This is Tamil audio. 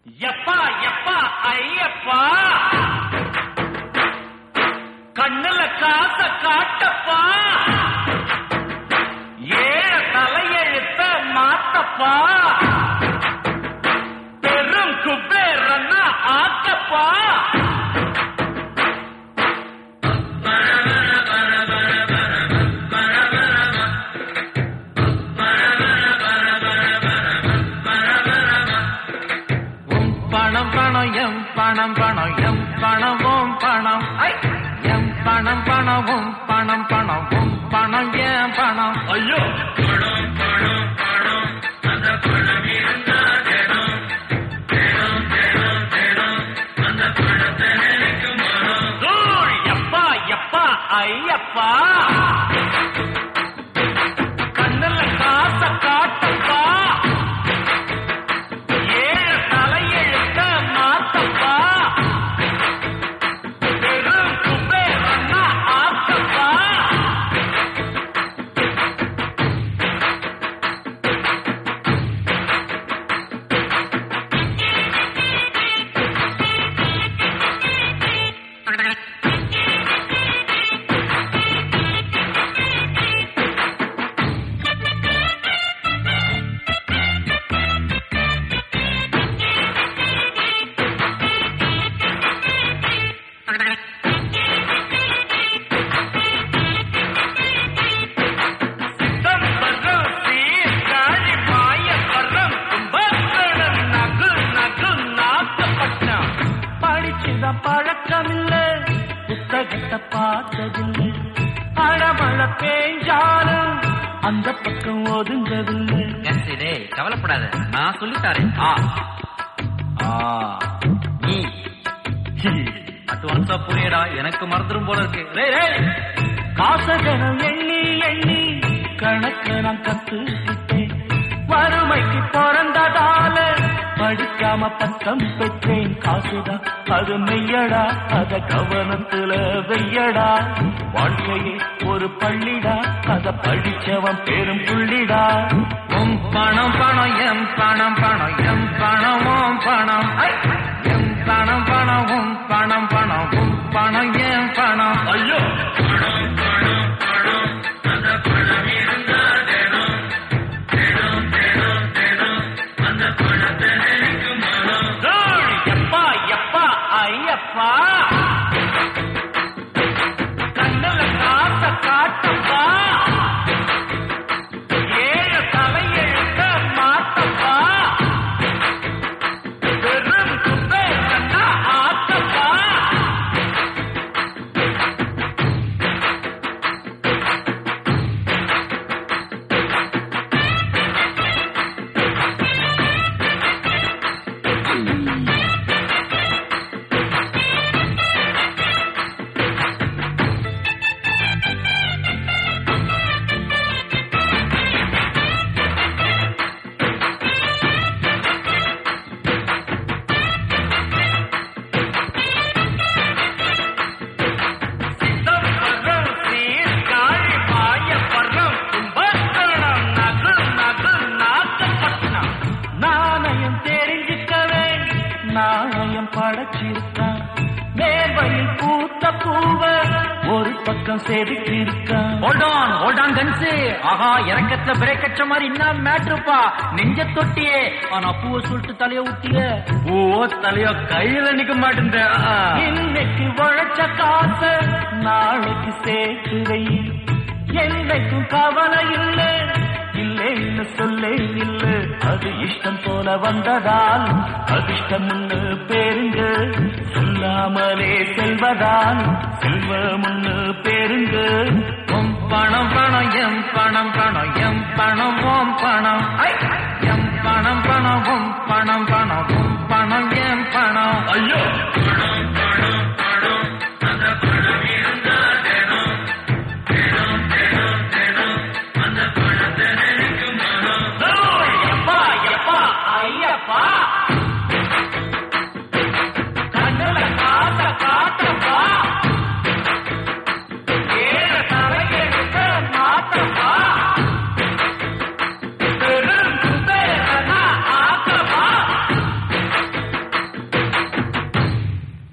எப்பா எப்பா ஐயப்பா கண்ணுல காச காட்டப்பா ஏழ தலையெழுத்த மாத்தப்பா பெரும் குபேரன்னா ஆக்கப்பா உம் பணம் பணம் எம் பணம் பணம் எம் பணம் உம் பணம் ஐ! எம் பணம் பணம் உம் பணம் பணம் உம் பணம் என் பணம் ஐயோ தூள் எப்பா எப்பா ஐயப்பா கண்ணுல காச காட்டப்பா ஏழு தலையெழுத்த மாத்தப்பா பெரும் குபேரன்னா ஆத்தப்பா சித்தம் பகம் சீர் காழி மாய பரம் கும்பகரணம் நகு நகு நாகப்பட்டினம் படிச்சுத பழக்கம் இல்ல புத்தகத்தை பார்த்ததில்லை அழமழ பேஞ்சாலும் அந்த பக்கம் ஒதுங்கதில்லை டேய் கவலைப்படாத நான் சொல்லித்தாரேன் ஆ ஆ நீ அட்வான்ஸா புரியடா எனக்கு மறந்துடும் போல இருக்கு ரேய் ரேய் காசகனம் எண்ணி எண்ணி கணக்கு நான் கத்துக்கிட்டேன் வறுமைக்கு பிறந்ததால படிக்காம பட்டம் பெற்றேன் காசுதான் அது மெய்யடா அத கவனத்துல வெய்யடா வாழ்க்கையே ஒரு பள்ளிடா அத படிச்சவன் பெரும் புள்ளிடா உம் பணம் பணம் எம் பணம் பணம் எம் பணம் உம் பணம் ஐ! எம் பணம் பணம் உம் பணம் பணம் உம் பணம் என் பணம் ஐயோ தூள் எப்பா எப்பா ஐயப்பா கண்ணுல காச காட்டப்பா ஏழு தலையெழுத்த மாத்தப்பா பெரும் குபேரன்னா ஆத்தப்பா சித்தம் பரம் சீர் காழி மாய பரம் கும்பகரணம் நகு நகு நாகப்பட்டினம் நாணயம் தெரிஞ்சுக்கவே நாணயம் படைச்சிருக்கான் மேல்வழியில் பூத்த பூவ ஒரு பக்கம் செதுக்கியிருக்கான் ஹோல்ட் ஆன் ஹோல்ட் ஆன் கன்ஸ் ஆஹா இறக்கத்துல பிரேக் அடிச்ச மாதிரி என்ன மேட்ருப்பா நெஞ்ச தொட்டியே ஆனா பூவை சொல்லிட்டு தலைய ஊத்திய ஓ தலையோ கையில நிக்க மாட்டேன் இன்னைக்கு உழைச்ச காச நாளைக்கு சேர்த்து வை என்னைக்கும் கவலை இல்லை இல்லைன்னு சொல்லே இல்ல அது இஷ்டம் போல வந்ததால் அதிர்ஷ்டம்னு பேருங்க சொல்லாமலே செல்வதால் செல்வம்னு பேருங்க உம் பணம் பணம் எம் பணம் பணம் எம் பணம் ஓம் பணம் ஐ! எம் பணம் பணம் உம் பணம் பணம் உம் பணம் எம் பணம் ஐயோ